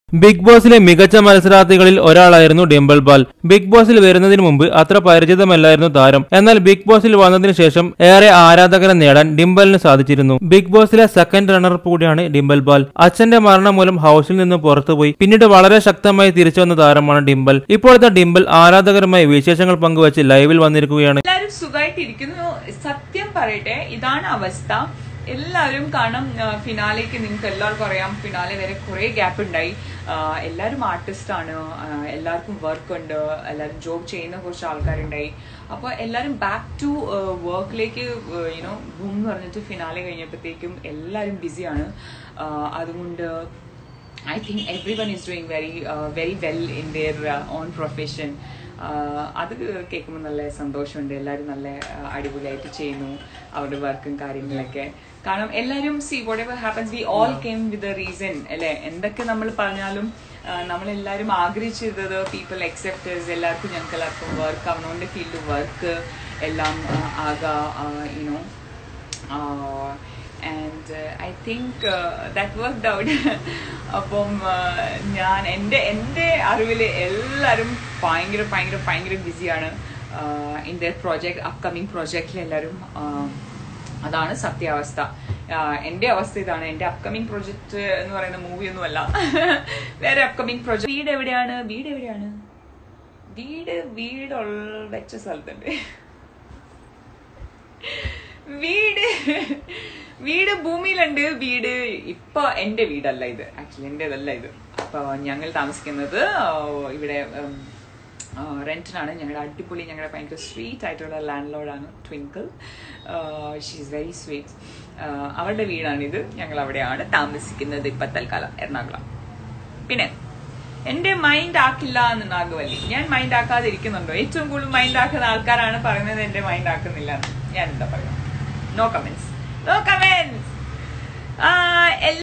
Big ബോസിലെ മികച്ച മത്സരാർത്ഥികളിൽ ഒരാളായിരുന്നു ഡിംപിൾ ബാൽ big ബോസിൽ വരുന്നതിന് മുമ്പ് അത്ര പരിചിതമല്ലായിരുന്നു താരം എന്നാൽ ബിഗ് ബോസിൽ വന്നതിന് ശേഷം ഏറെ ആരാധകരെ നേടാൻ ഡിംബലിന് സാധിച്ചിരുന്നു ബിഗ് ബോസിലെ സെക്കൻഡ് റണ്ണറപ്പ് കൂടിയാണ് ഡിംബൽ ബാൽ അച്ഛന്റെ മരണം മൂലം ഹൗസിൽ നിന്ന് പുറത്തുപോയി പിന്നീട് വളരെ ശക്തമായി തിരിച്ചു വന്ന താരമാണ് ഡിംബൽ ഇപ്പോഴത്തെ ഡിംബൽ ആരാധകരുമായി വിശേഷങ്ങൾ പങ്കുവച്ച് ലൈവിൽ വന്നിരിക്കുകയാണ് എല്ലാവരും സുഖമായിട്ടിരിക്കുന്നു സത്യം പറയട്ടെ ഇതാണ് അവസ്ഥ എല്ലാവരും കാരണം ഫിനാലേക്ക് നിങ്ങൾക്ക് എല്ലാവർക്കും അറിയാം ഫിനാലെ വരെ കുറെ ഗ്യാപ്പ് ഉണ്ടായി ആ, എല്ലാവരും ആർട്ടിസ്റ്റ് ആണ് ആ, എല്ലാവർക്കും വർക്ക് ഉണ്ട് എല്ലാവരും ജോബ് ചെയ്യുന്ന കുറച്ച് ആൾക്കാരുണ്ടായി അപ്പോൾ എല്ലാവരും ബാക്ക് ടു വർക്കിലേക്ക് യുനോ ബൂം എന്ന് പറഞ്ഞിട്ട് ഫിനാലെ കഴിഞ്ഞപ്പോഴത്തേക്കും എല്ലാവരും ബിസിയാണ് അതുകൊണ്ട് I think everyone is doing very uh, very well in their uh, own profession. Uh, അത് കേൾക്കുമ്പോൾ നല്ല സന്തോഷമുണ്ട് എല്ലാവരും നല്ല uh, അടിപൊളിയായിട്ട് ചെയ്യുന്നു അവരുടെ വർക്കും കാര്യങ്ങളൊക്കെ കാരണം എല്ലാവരും see whatever happens we all came with a reason അല്ലെ എന്തൊക്കെ നമ്മൾ പറഞ്ഞാലും uh, നമ്മളെല്ലാവരും ആഗ്രഹിച്ചിരുന്നത് പീപ്പിൾ അക്സെപ്റ്റേഴ്സ് എല്ലാവർക്കും ഞങ്ങൾക്ക് എല്ലാവർക്കും വർക്ക് അവനോന്റെ ഫീൽഡ് വർക്ക് എല്ലാം uh, ആകാ you know and I think that work out അപ്പം uh, ഞാൻ എൻ്റെ എൻ്റെ അറിവിൽ എല്ലാവരും ഭയങ്കര ഭയങ്കര ഭയങ്കര ബിസിയാണ് ഇൻ ദർ പ്രോജക്റ്റ് അപ്കമിങ് പ്രോജക്റ്റിൽ എല്ലാവരും uh, അതാണ് സത്യാവസ്ഥ ആഹ് എൻ്റെ അവസ്ഥ ഇതാണ് എൻ്റെ അപ്കമിങ് പ്രോജക്റ്റ് എന്ന് പറയുന്ന മൂവി ഒന്നുമല്ല വേറെ അപ്കമിങ് പ്രോജക്റ്റ് വീട് എവിടെയാണ് വീട് എവിടെയാണ് വീട് വീടുള്ള വെച്ച സ്ഥലത്തുണ്ട് വീട് വീട് ഭൂമിയിലുണ്ട് വീട് ഇപ്പൊ എന്റെ വീടല്ല ഇത് ആക്ച്വലി എന്റേതല്ല ഇത് അപ്പൊ ഞങ്ങൾ താമസിക്കുന്നത് ആ, ഇവിടെ റെന്റിനാണ് ഞങ്ങളുടെ അടിപൊളി ഞങ്ങളുടെ ഭയങ്കര സ്വീറ്റ് ആയിട്ടുള്ള ലാൻഡ് ലോഡാണ് ട്വിങ്കിൾ ഷീസ് വെരി സ്വീറ്റ് അവരുടെ വീടാണിത് ഞങ്ങൾ അവിടെയാണ് താമസിക്കുന്നത് ഇപ്പൊ തൽക്കാലം എറണാകുളം പിന്നെ എന്റെ മൈൻഡ് ആക്കില്ല എന്ന് നാഗവല്ലി ഞാൻ മൈൻഡ് ആക്കാതെ ഇരിക്കുന്നുണ്ടോ ഏറ്റവും കൂടുതൽ മൈൻഡ് ആക്കുന്ന ആൾക്കാരാണ് പറയുന്നത് എന്റെ മൈൻഡ് ആക്കുന്നില്ല എന്ന്. ഞാൻ എന്താ പറയുക നോ കമന്റ്സ് നോ കമന്റ്സ്